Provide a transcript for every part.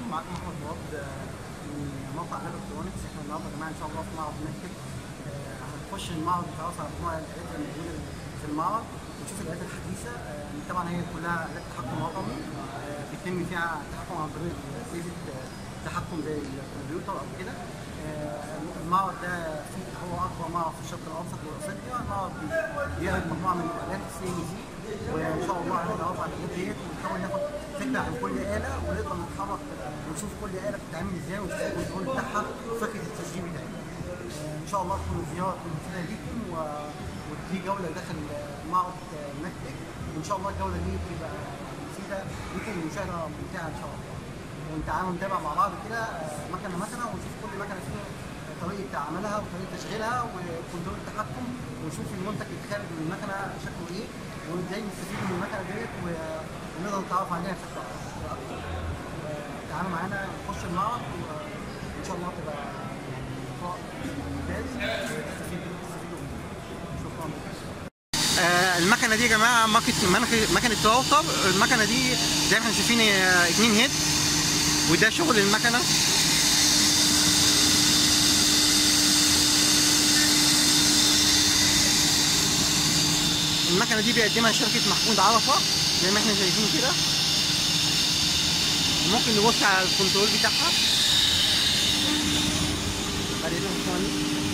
معاكم احمد مراد آه، من موقع لاب الكترونكس احنا النهارده يا جماعه ان شاء الله في معرض نكتب آه، هنخش المعرض نتعرف على مجموعه الالات اللي موجوده في المعرض ونشوف الالات الحديثه آه، طبعا هي كلها الات تحكم رقمي آه، بيتم فيها التحكم عن طريق اجهزه آه، تحكم زي الكمبيوتر او كده آه، المعرض ده فيه هو اكبر معرض في الشرق الاوسط وافريقيا المعرض بي- بيعرض مجموعه من الالات السي ام سي وان شاء الله هنتعرف على الالات ديت ونحاول ناخد فكره عن كل اله ونقدر نتحرك ونشوف كل اله بتتعمل ازاي ونشوف الكنترول بتاعها وفكره التسجيل بتاعها. آه، ان شاء الله تكون الزياره تكون مفيده ليكم و- ودي جوله داخل معرض مكتب وان شاء الله الجوله دي تبقى مفيده ليكم ومشاهده ممتعه ان شاء الله. ونتعامل نتابع مع بعض كده آه، مكنه مكنه ونشوف كل مكنه فيها طريقه عملها وطريقه تشغيلها وكنترول التحكم ونشوف المنتج اللي خارج من المكنه شكله ايه وازاي نستفيد من المكنه ديت و- ونقدر نتعرف عليها بشكل اكتر. آه، تعالوا معانا نخش المعرض وان شاء الله تبقى يعني لقاء ممتاز تستفيدوا تستفيدوا منه. شكرا آه، المكنه دي يا جماعه مكنه مكنه راوتر المكنه دي زي ما احنا شايفين هي 2 هيد وده شغل المكنه المكنه دي بيقدمها شركه محمود عرفه زي ما احنا شايفين كده ممكن نبص على الكنترول بتاعها بعدين ثواني.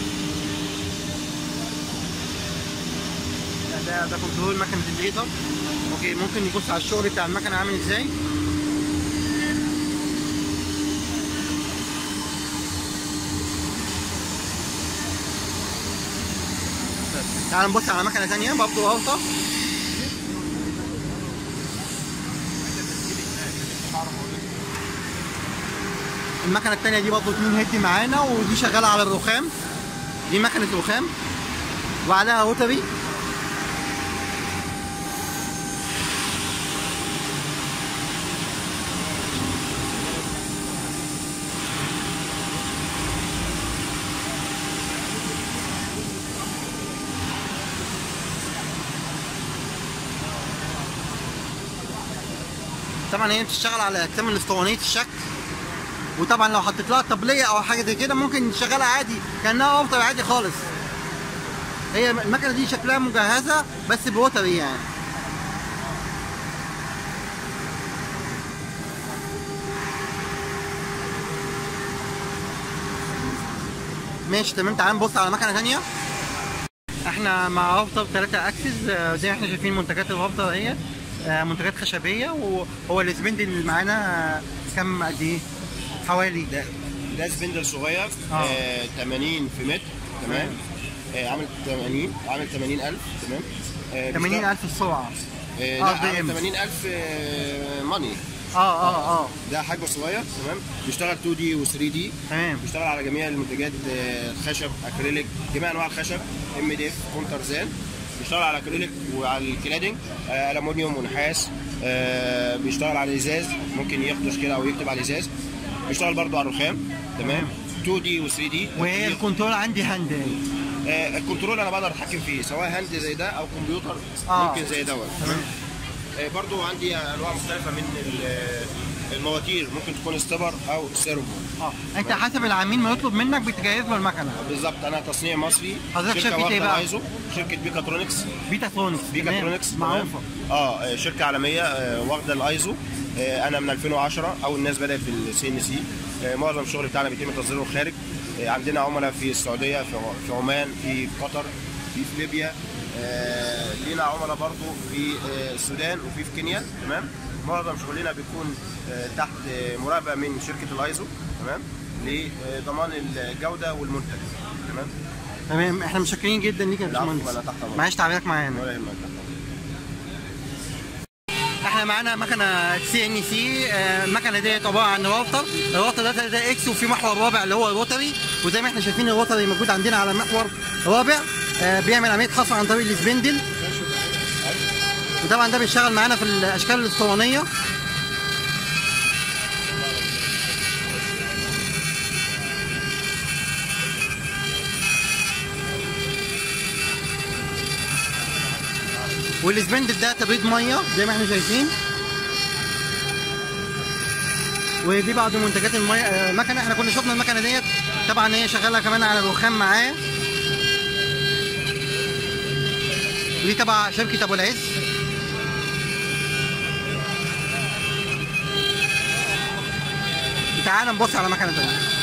ده ده كنترول مكنه الليزر اوكي ممكن نبص على الشغل بتاع المكنه عامل ازاي تعال نبص على مكنه ثانيه برضه اوطى المكنه الثانيه دي برضه 2 هيد معانا ودي شغاله على الرخام دي مكنه رخام وعليها روتري طبعا هي بتشتغل على اجسام الاسطوانيه الشكل وطبعا لو حطيت لها طبليه او حاجه زي كده ممكن تشغلها عادي كانها افضل عادي خالص هي المكنه دي شكلها مجهزه بس بوتري يعني ماشي تمام تعال نبص على مكنه ثانيه احنا مع راوتر 3 اكسس آه، زي ما احنا شايفين منتجات الراوتر اهي آه، منتجات خشبيه وهو السبند اللي معانا آه، كم قد ايه؟ حوالي ده ده سبندل صغير آه. آه 80 في متر تمام آه عامل 80 عامل 80000 تمام آه 80000 السرعه آه آه، لا دي عامل إم. 80000 آه ماني اه اه اه ده حجمه صغير تمام بيشتغل 2 دي و 3 دي تمام بيشتغل على جميع المنتجات آه، خشب اكريليك جميع انواع الخشب ام دي اف كونترزان بيشتغل على اكريليك وعلى الكلادنج آه، الومنيوم ونحاس آه، بيشتغل على الازاز ممكن يخدش كده او يكتب على الازاز بيشتغل برضو على الرخام تمام 2 دي و 3 دي وهي الكنترول عندي هاند آه، الكنترول انا بقدر اتحكم فيه سواء هاند زي ده او كمبيوتر آه. ممكن زي دوت تمام آه، برضو عندي انواع مختلفه من ال- المواتير ممكن تكون استبر او سيرفو اه انت حسب العميل ما يطلب منك بتجهز له المكنه بالظبط انا تصنيع مصري حضرتك شركة واخدة إيه بقى؟ ايزو شركه بيكاترونكس بيتاترونكس بيكاترونكس تمام. معروفه اه آه، شركه عالميه آه، واخده الايزو آه، انا من 2010 اول الناس بدات في السي ان سي معظم الشغل بتاعنا بيتم تصديره خارج آه، عندنا عملاء في السعوديه في ع- في عمان في قطر في في ليبيا آه، لينا عملاء برضو في آه، السودان وفي في كينيا تمام معظم شغلنا بيكون آه، تحت آه، مراقبه من شركه الايزو تمام لضمان الجوده والمنتج تمام تمام احنا متشكرين جدا ليك يا العفو، باشمهندس ولا تحت أمرك. معلش تعبيرك معانا ولا يهمك احنا معانا مكنه سي ان سي المكنه ديت عباره عن راوتر الراوتر ده 3 اكس وفي محور رابع اللي هو الروتري وزي ما احنا شايفين الروتري موجود عندنا على محور رابع آه، بيعمل عمليه حصر عن طريق السبندل وطبعا ده بيشتغل معانا في الاشكال الاسطوانيه والسبندل ده تبريد ميه زي ما احنا شايفين ودي بعض منتجات المي- آه، المكنه احنا كنا شفنا المكنه ديت طبعا هي شغاله كمان على الرخام معايا ودي تبع شركه ابو العز تعال نبص على مكنه تانية